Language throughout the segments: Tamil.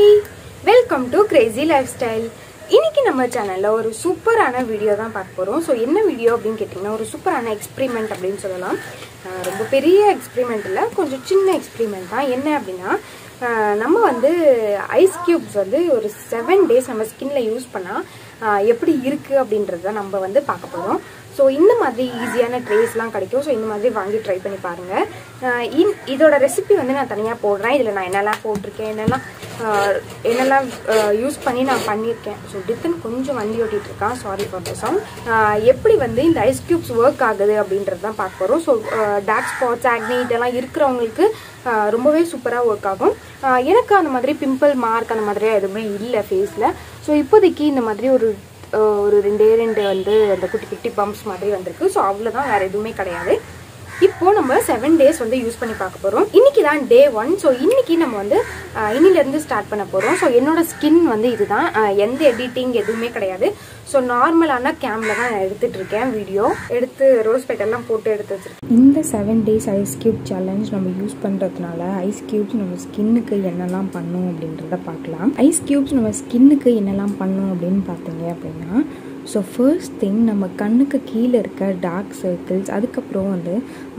hi welcome to crazy lifestyle இன்னைக்கு நம்ம சேனலில் ஒரு சூப்பரான வீடியோ தான் பார்க்க போகிறோம் ஸோ என்ன வீடியோ அப்படின்னு கேட்டிங்கன்னா ஒரு சூப்பரான எக்ஸ்பிரிமெண்ட் அப்படின்னு சொல்லலாம் அஹ் ரொம்ப பெரிய எக்ஸ்பிரிமெண்ட் இல்லை கொஞ்சம் சின்ன எக்ஸ்பிரிமெண்ட் தான் என்ன அப்படின்னா அஹ் நம்ம வந்து ஐஸ் கியூப்ஸ் வந்து ஒரு செவன் டேஸ் நம்ம ஸ்கின்ல யூஸ் பண்ணால் எப்படி இருக்குது அப்படின்றத நம்ம வந்து பார்க்க போகிறோம் ஸோ இந்த மாதிரி ஈஸியான ட்ரேஸ்லாம் கிடைக்கும் ஸோ இந்த மாதிரி வாங்கி ட்ரை பண்ணி பாருங்கள் அஹ் இன் இதோட ரெசிபி வந்து நான் தனியாக போடுறேன் இதில் நான் என்னெல்லாம் போட்டிருக்கேன் என்னெல்லாம் அஹ் என்னெல்லாம் யூஸ் பண்ணி நான் பண்ணியிருக்கேன் ஸோ டித்தன் கொஞ்சம் வண்டி ஓட்டிகிட்டு இருக்கான் சாரி ஃபார் த சவுண்ட் எப்படி வந்து இந்த ஐஸ் க்யூப்ஸ் ஒர்க் ஆகுது அப்படின்றது தான் பார்க்க போகிறோம் ஸோ டார்க் ஸ்பாட்ஸ் ஆக்னி இதெல்லாம் இருக்கிறவங்களுக்கு அஹ் ரொம்பவே சூப்பராக ஒர்க் ஆகும் அஹ் எனக்கு அந்த மாதிரி பிம்பிள் மார்க் அந்த மாதிரியா எதுவுமே இல்லை ஃபேஸில் ஸோ இப்போதைக்கு இந்த மாதிரி ஒரு அஹ் ஒரு ரெண்டே ரெண்டு வந்து அந்த குட்டி குட்டி பம்ப்ஸ் மாதிரி வந்திருக்கு ஸோ அவ்வளோதான் வேறு எதுவுமே கிடையாது இப்போ நம்ம செவன் டேஸ் வந்து யூஸ் பண்ணி பார்க்க போகிறோம் இன்னைக்கு தான் டே ஒன் ஸோ இன்னைக்கு நம்ம வந்து அஹ், இன்னிலேருந்து ஸ்டார்ட் பண்ண போகிறோம் ஸோ என்னோட ஸ்கின் வந்து இதுதான் அஹ், எந்த எடிட்டிங் எதுவுமே கிடையாது ஸோ நார்மலான கேமில் தான் நான் எடுத்துட்டு இருக்கேன் வீடியோ எடுத்து ரோஸ் பெட்டெல்லாம் போட்டு எடுத்து வச்சிருக்கேன் இந்த seven days ice cube challenge நம்ம யூஸ் பண்ணுறதுனால ஐஸ் கியூப்ஸ் நம்ம ஸ்கின்னுக்கு என்னெல்லாம் பண்ணும் அப்படின்றத பார்க்கலாம் ஐஸ் கியூப்ஸ் நம்ம ஸ்கின்னுக்கு என்னெல்லாம் பண்ணும் அப்படின்னு பார்த்தீங்க அப்படின்னா ஸோ ஃபர்ஸ்ட் திங் நம்ம கண்ணுக்கு கீழே இருக்க டார்க் சர்க்கிள்ஸ் அதுக்கப்புறம் வந்து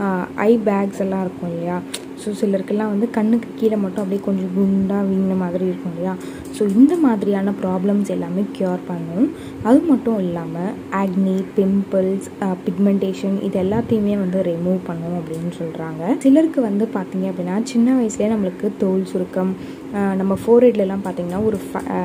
ஐ பேக்ஸ் எல்லாம் இருக்கும் இல்லையா ஸோ சிலருக்கெல்லாம் வந்து கண்ணுக்கு கீழே மட்டும் அப்படியே கொஞ்சம் குண்டாக வீங்கின மாதிரி இருக்கும் இல்லையா ஸோ இந்த மாதிரியான ப்ராப்ளம்ஸ் எல்லாமே க்யூர் பண்ணும் அது மட்டும் இல்லாமல் ஆக்னி பிம்பிள்ஸ் பிக்மெண்டேஷன் இது எல்லாத்தையுமே வந்து ரிமூவ் பண்ணும் அப்படின்னு சொல்கிறாங்க சிலருக்கு வந்து பார்த்தீங்க அப்படின்னா சின்ன வயசுலேயே நம்மளுக்கு தோல் சுருக்கம் ஆஹ் நம்ம ஃபோர்ஹெட்லலாம் பார்த்தீங்கன்னா ஒரு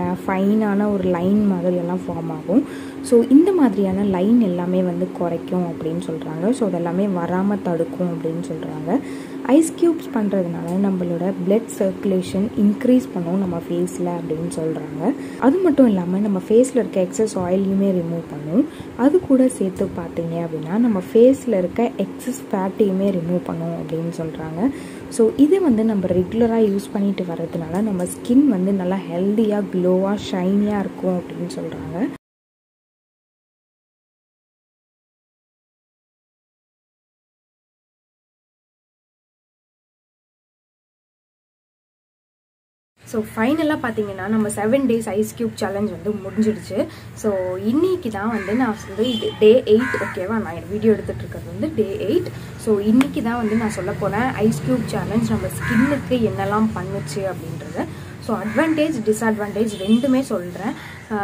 ஃபைனான ஒரு லைன் மாதிரி எல்லாம் ஃபார்ம் ஆகும் ஸோ இந்த மாதிரியான லைன் எல்லாமே வந்து குறைக்கும் அப்படின்னு சொல்கிறாங்க ஸோ அதெல்லாமே வராமல் தடுக்கும் அப்படின்னு சொல்கிறாங்க ஐஸ் க்யூப்ஸ் பண்ணுறதுனால நம்மளோட பிளட் சர்க்குலேஷன் இன்க்ரீஸ் பண்ணும் நம்ம ஃபேஸில் அப்படின்னு சொல்கிறாங்க அது மட்டும் இல்லாமல் நம்ம ஃபேஸில் இருக்க எக்ஸஸ் ஆயிலையுமே ரிமூவ் பண்ணும் அது கூட சேர்த்து பார்த்தீங்க அப்படின்னா நம்ம ஃபேஸில் இருக்க எக்ஸஸ் ஃபேட்டையுமே ரிமூவ் பண்ணும் அப்படின்னு சொல்கிறாங்க ஸோ இதை வந்து நம்ம ரெகுலராக யூஸ் பண்ணிட்டு வர்றதுனால நம்ம ஸ்கின் வந்து நல்லா ஹெல்த்தியாக க்ளோவாக ஷைனியாக இருக்கும் அப்படின்னு சொல்கிறாங்க ஸோ ஃபைனலாக பார்த்தீங்கன்னா நம்ம seven days ice cube challenge வந்து முடிஞ்சிடுச்சு ஸோ இன்னைக்கு தான் வந்து நான் வந்து இது டே எயிட் ஓகேவா நான் வீடியோ எடுத்துகிட்டு இருக்கிறது வந்து டே எயிட் ஸோ இன்னைக்கு தான் வந்து நான் சொல்ல போகிறேன் ஐஸ் கியூப் சேலஞ்ச் நம்ம ஸ்கின்னுக்கு என்னெல்லாம் பண்ணுச்சு அப்படின்றத ஸோ அட்வான்டேஜ் டிஸ்அட்வான்டேஜ் ரெண்டுமே சொல்கிறேன்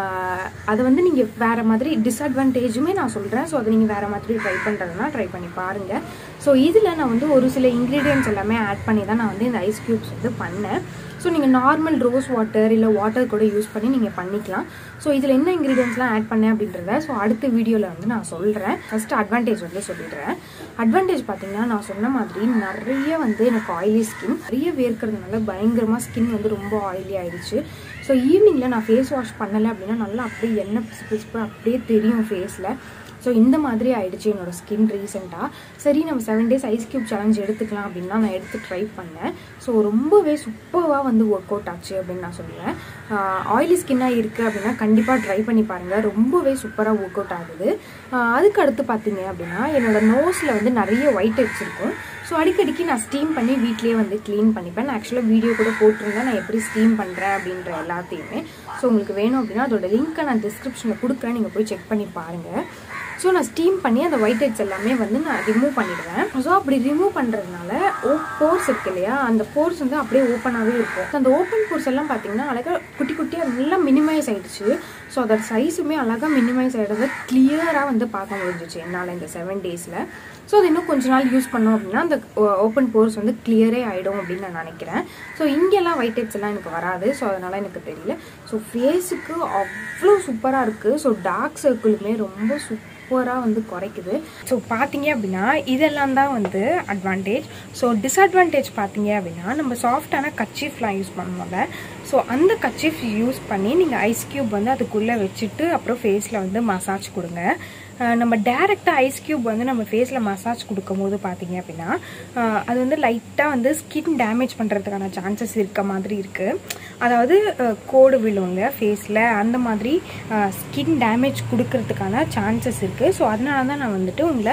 அதை வந்து நீங்கள் வேறு மாதிரி டிஸ்அட்வான்டேஜுமே நான் சொல்கிறேன் ஸோ அதை நீங்கள் வேறு மாதிரி ட்ரை பண்ணுறதுனா ட்ரை பண்ணி பாருங்கள் ஸோ இதில் நான் வந்து ஒரு சில இன்க்ரீடியன்ஸ் எல்லாமே ஆட் பண்ணி தான் நான் வந்து இந்த ஐஸ் க்யூப்ஸ் வந்து பண்ணேன் ஸோ நீங்கள் நார்மல் ரோஸ் வாட்டர் இல்லை வாட்டர் கூட யூஸ் பண்ணி நீங்கள் பண்ணிக்கலாம் ஸோ இதில் என்ன இன்க்ரீடியன்ஸ்லாம் ஆட் பண்ணேன் அப்படின்றத ஸோ அடுத்த வீடியோவில் வந்து நான் சொல்கிறேன் ஃபஸ்ட்டு அட்வான்டேஜ் வந்து சொல்லிடுறேன் அட்வான்டேஜ் பார்த்தீங்கன்னா நான் சொன்ன மாதிரி நிறைய வந்து எனக்கு ஆயிலி ஸ்கின் நிறைய வேர்க்கிறதுனால பயங்கரமாக ஸ்கின் வந்து ரொம்ப ஆயிலி ஆயிடுச்சு ஸோ ஈவினிங்கில் நான் ஃபேஸ் வாஷ் பண்ணலை அப்படின்னா நல்லா அப்படியே எண்ணெய் பிசு பிசுப்பு அப்படியே தெரியும் ஃபேஸில் ஸோ இந்த மாதிரி ஆயிடுச்சு என்னோட ஸ்கின் ரீசெண்டாக சரி நம்ம seven days ice cube challenge எடுத்துக்கலாம் அப்படின்னா நான் எடுத்து ட்ரை பண்ணேன் ஸோ ரொம்பவே சூப்பராக வந்து ஒர்க் அவுட் ஆச்சு அப்படின்னு நான் சொல்லுவேன் ஆயிலி ஸ்கின்னாக இருக்குது அப்படின்னா கண்டிப்பாக ட்ரை பண்ணி பாருங்கள் ரொம்பவே சூப்பராக ஒர்க் அவுட் ஆகுது ஆஹ் அதுக்கு அடுத்து பார்த்தீங்க அப்படின்னா என்னோட நோஸில் வந்து நிறைய ஒயிட் ஹெட்ஸ் இருக்கும் ஸோ அடிக்கடிக்கு நான் ஸ்டீம் பண்ணி வீட்லேயே வந்து க்ளீன் பண்ணிப்பேன் நான் ஆக்சுவலாக வீடியோ கூட போட்டிருந்தேன் நான் எப்படி ஸ்டீம் பண்ணுறேன் அப்படின்ற எல்லாத்தையுமே ஸோ உங்களுக்கு வேணும் அப்படின்னா அதோட லிங்க்கை நான் டிஸ்கிரிப்ஷனில் கொடுக்குறேன் நீங்கள் போய் செக் பண்ணி பாருங்கள் ஸோ நான் ஸ்டீம் பண்ணி அந்த ஒயிட் ஹெட்ஸ் எல்லாமே வந்து நான் ரிமூவ் பண்ணிடுவேன் ஸோ அப்படி ரிமூவ் பண்ணுறதுனால ஓ போர்ஸ் இருக்கு இல்லையா அந்த போர்ஸ் வந்து அப்படியே ஓப்பனாகவே இருக்கும் அந்த ஓப்பன் போர்ஸ் எல்லாம் பார்த்தீங்கன்னா அழகாக குட்டி குட்டியாக நல்லா மினிமைஸ் ஆயிடுச்சு ஸோ அதோட சைஸுமே அழகாக மினிமைஸ் ஆகிடுறது கிளியராக வந்து பார்க்க முடிஞ்சிச்சு என்னால் இந்த செவன் டேஸில் ஸோ அது இன்னும் கொஞ்ச நாள் யூஸ் பண்ணோம் அப்படின்னா அந்த ஓப்பன் போர்ஸ் வந்து கிளியரே ஆகிடும் அப்படின்னு நான் நினைக்கிறேன் ஸோ இங்கெல்லாம் ஒயிட் ஹெட்ஸ் எல்லாம் எனக்கு வராது ஸோ அதனால் எனக்கு தெரியல ஸோ ஃபேஸுக்கு அவ்வளோ சூப்பராக இருக்குது ஸோ டார்க் சர்க்கிளுமே ரொம்ப சூப்பராக வந்து குறைக்குது ஸோ பார்த்தீங்க அப்படின்னா இதெல்லாம் தான் வந்து அட்வான்டேஜ் ஸோ டிஸ்அட்வான்டேஜ் பார்த்தீங்க அப்படின்னா நம்ம சாஃப்டான கச்சீஃப்லாம் யூஸ் பண்ணுவோம்ல ஸோ அந்த கச்சீஃப் யூஸ் பண்ணி நீங்கள் ஐஸ் க்யூப் வந்து அதுக்குள்ளே வச்சுட்டு அப்புறம் ஃபேஸில் வந்து மசாஜ் கொடுங்க அஹ் நம்ம டேரெக்டாக ஐஸ் க்யூப் வந்து நம்ம ஃபேஸில் மசாஜ் கொடுக்கும்போது பார்த்தீங்க அப்படின்னா அஹ் அது வந்து லைட்டாக வந்து ஸ்கின் டேமேஜ் பண்ணுறதுக்கான சான்சஸ் இருக்க மாதிரி இருக்குது அதாவது அஹ் கோடு விழுவுங்க ஃபேஸில் அந்த மாதிரி ஸ்கின் டேமேஜ் கொடுக்கறதுக்கான சான்சஸ் இருக்குது ஸோ அதனால தான் நான் வந்துட்டு உங்களை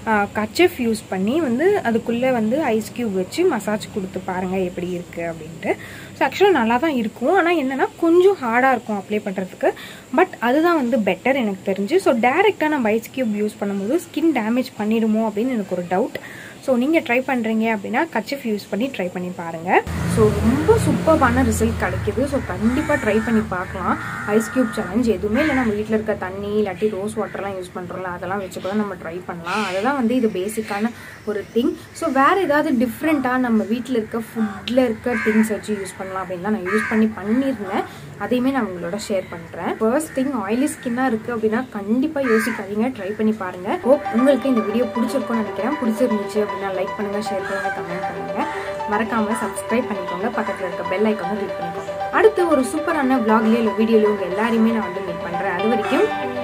கச்சஃப் யூஸ் பண்ணி வந்து அதுக்குள்ளே வந்து ஐஸ் க்யூப் வச்சு மசாஜ் கொடுத்து பாருங்கள் எப்படி இருக்குது அப்படின்ட்டு ஸோ ஆக்சுவலாக நல்லா தான் இருக்கும் ஆனால் என்னென்னா கொஞ்சம் ஹார்டாக இருக்கும் அப்ளை பண்ணுறதுக்கு பட் அதுதான் வந்து பெட்டர் எனக்கு தெரிஞ்சு ஸோ டேரெக்டாக நம்ம ஐஸ் க்யூப் யூஸ் பண்ணும்போது ஸ்கின் டேமேஜ் பண்ணிடுமோ அப்படின்னு எனக்கு ஒரு டவுட் ஸோ நீங்கள் ட்ரை பண்ணுறீங்க அப்படின்னா கச்சஃப் யூஸ் பண்ணி ட்ரை பண்ணி பாருங்கள் ஸோ ரொம்ப சூப்பர்பான ரிசல்ட் கிடைக்குது ஸோ கண்டிப்பாக ட்ரை பண்ணி பார்க்கலாம் ஐஸ் க்யூப் சேலஞ்ச் எதுவுமே இல்லை நம்ம வீட்டில் இருக்க தண்ணி இல்லாட்டி ரோஸ் வாட்டர்லாம் யூஸ் பண்ணுறோம்ல அதெல்லாம் வச்சு கூட நம்ம ட்ரை பண்ணலாம் அதுதான் வந்து இது பேசிக்கான ஒரு திங் ஸோ வேறு ஏதாவது டிஃப்ரெண்ட்டாக நம்ம வீட்டில் இருக்க ஃபுட்டில் இருக்க திங்ஸ் வச்சு யூஸ் பண்ணலாம் அப்படின்னு தான் நான் யூஸ் பண்ணி பண்ணியிருந்தேன் அதையுமே நான் உங்களோட ஷேர் பண்ணுறேன் ஃபர்ஸ்ட் திங் ஆயிலி ஸ்கின்னாக இருக்குது அப்படின்னா கண்டிப்பாக யோசிக்காதீங்க ட்ரை பண்ணி பாருங்கள் ஹோப் உங்களுக்கு இந்த வீடியோ பிடிச்சிருக்கும்னு நினைக்கிறேன் பிடிச்சிருந்துச்சு அப்படின்னா லைக் பண்ணுங்கள் ஷேர் பண்ணுங்கள் கமெண்ட் பண்ணுங்கள் மறக்காமல் சப்ஸ்கிரைப் பண்ணிக்கோங்க பக்கத்தில் இருக்க பெல் ஐக்கானை கிளிக் பண்ணிக்கோங்க அடுத்து ஒரு சூப்பரான vlogலயோ இல்லை வீடியோலையோ உங்கள் எல்லாரையுமே நான் வந்து மீட் பண்ணுறேன் அது வரைக்கும்